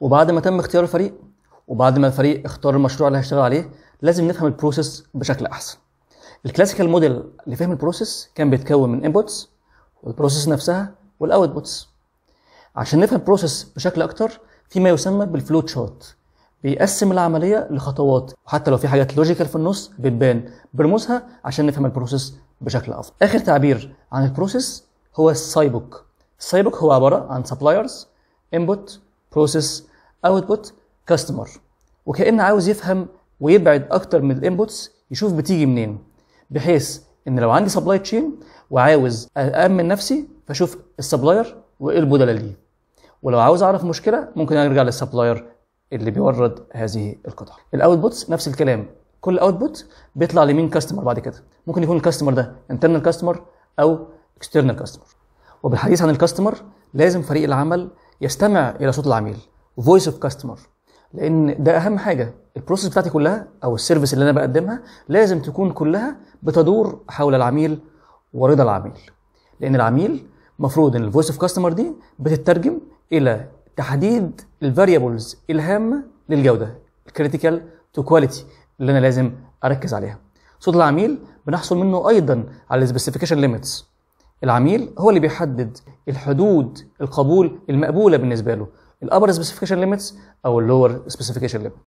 وبعد ما تم اختيار الفريق وبعد ما الفريق اختار المشروع اللي هيشتغل عليه لازم نفهم البروسيس بشكل احسن الكلاسيكال موديل لفهم البروسيس كان بيتكون من انبوتس والبروسيس نفسها والاوتبوتس عشان نفهم البروسيس بشكل اكتر في ما يسمى بالفلو تشارت بيقسم العمليه لخطوات وحتى لو في حاجات لوجيكال في النص بتبان برموزها عشان نفهم البروسيس بشكل افضل اخر تعبير عن البروسيس هو السايبوك السايبوك هو عباره عن سبلايرز انبوت بروسيس اوتبوت كاستمر وكأن عاوز يفهم ويبعد اكتر من الانبوتس يشوف بتيجي منين بحيث ان لو عندي سبلاي تشين وعاوز أأمن نفسي فاشوف السبلاير وايه البدلاء ليه ولو عاوز اعرف مشكله ممكن ارجع للسبلاير اللي بيورد هذه القطع الاوتبوتس نفس الكلام كل اوتبوت بيطلع لمين كاستمر بعد كده ممكن يكون الكاستمر ده انترنال كاستمر او اكسترنال كاستمر وبالحديث عن الكاستمر لازم فريق العمل يستمع الى صوت العميل فويس اوف كاستمر لان ده اهم حاجه البروسيس بتاعتي كلها او السيرفيس اللي انا بقدمها لازم تكون كلها بتدور حول العميل ورضا العميل لان العميل مفروض ان الفويس اوف كاستمر دي بتترجم الى تحديد الفاريبلز الهامه للجوده الكريتيكال تو كواليتي اللي انا لازم اركز عليها صوت العميل بنحصل منه ايضا على السبيسيفيكيشن ليميتس العميل هو اللي بيحدد الحدود القبول المقبوله بالنسبه له الابر سبيسيفيكيشن ليميتس او اللور سبيسيفيكيشن ليميت